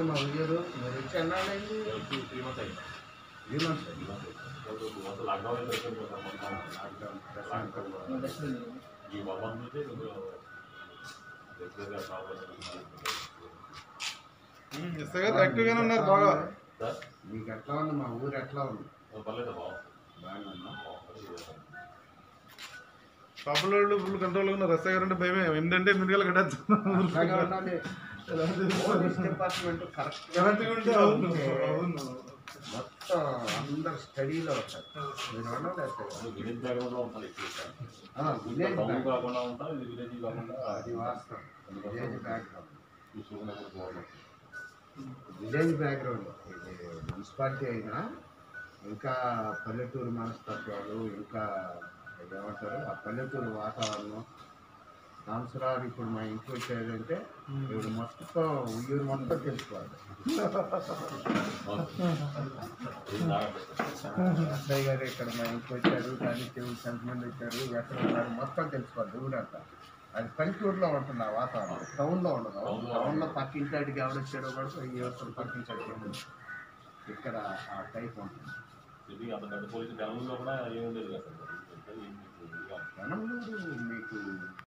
ఉంది మా ఉయ్యూరు మీరు వచ్చి ఎన్నాళ్ళైంది త్రీ మంత్స్ అయింది త్రీ మంత్స్ త్రీ మంత్స్ అయింది టూ మంత్స్ లాక్డౌన్ అయితే ఈ వన్ మంత్ నుంచి రెగ్యులర్గా కావాలి ఎస్ఐ గారు యాక్టివ్గానే ఉన్నారు బాగా సార్ మీకు ఎట్లా ఉంది మా ఊరు ఎట్లా ఉంది పర్లేదు బాగుంది బాగానే ఉందా షాపులో ఫుల్ కంట్రోల్ ఉన్నారు ఎస్ఐ గారు అంటే భయమే ఎనిమిదంటే ఎనిమిది గల అట్లాగే కట్టేస్తున్నారు ఉండాలి పోలీస్ డిపార్ట్మెంట్ కరెక్ట్ కరెక్ట్గా ఉంటే అవును అవును మొత్తం అందరు స్టడీలో ఉంటారు మీరు ఉండాలి విలేజ్ బ్యాక్గ్రౌండ్లో ఉంటుంది ఎక్కువ విలేజ్ టౌన్ బ్యాక్ కాకుండా ఉంటా ఇది విలేజ్ కాకుండా అది వాస్తవం విలేజ్ బ్యాక్గ్రౌండ్ చూసుకున్నప్పుడు బాగుంటుంది విలేజ్ బ్యాక్గ్రౌండ్ ఇది మున్సిపాలిటీ అయినా ఇంకా పల్లెటూరు మనస్తత్వాలు ఇంకా ఏమంటారు ఆ పల్లెటూరు వాతావరణం సంవత్సరాలు ఇప్పుడు మా ఇంటికి వచ్చేదంటే ఇప్పుడు మొత్తం ఉయ్యూరు మొత్తం తెలుసుకోవాలి ఇది తాగండి. అత్తయ్య గారు ఇక్కడ మా ఇంటికి వచ్చారు కానీ చెవులు ఎంతమంది వచ్చారు ఎక్కడ ఉన్నారు మొత్తం తెలుసుకోవాలి ఊరంతా అది పల్లెటూరులో ఉంటుంది ఆ వాతావరణం టౌన్లో ఉండదు టౌన్లో పక్కింటాడికి ఎవడొచ్చాడో కూడా ఈ యువతలు పక్కించాడు ఇక్కడ ఆ టైప్ ఉంటుంది ఇది అంత పెద్ద పోలీసు గణంలో కూడా ఏమి ఉండేది కదా సార్. ఇది ఏం మీకు ఇది కాదు. జనంలో మీకు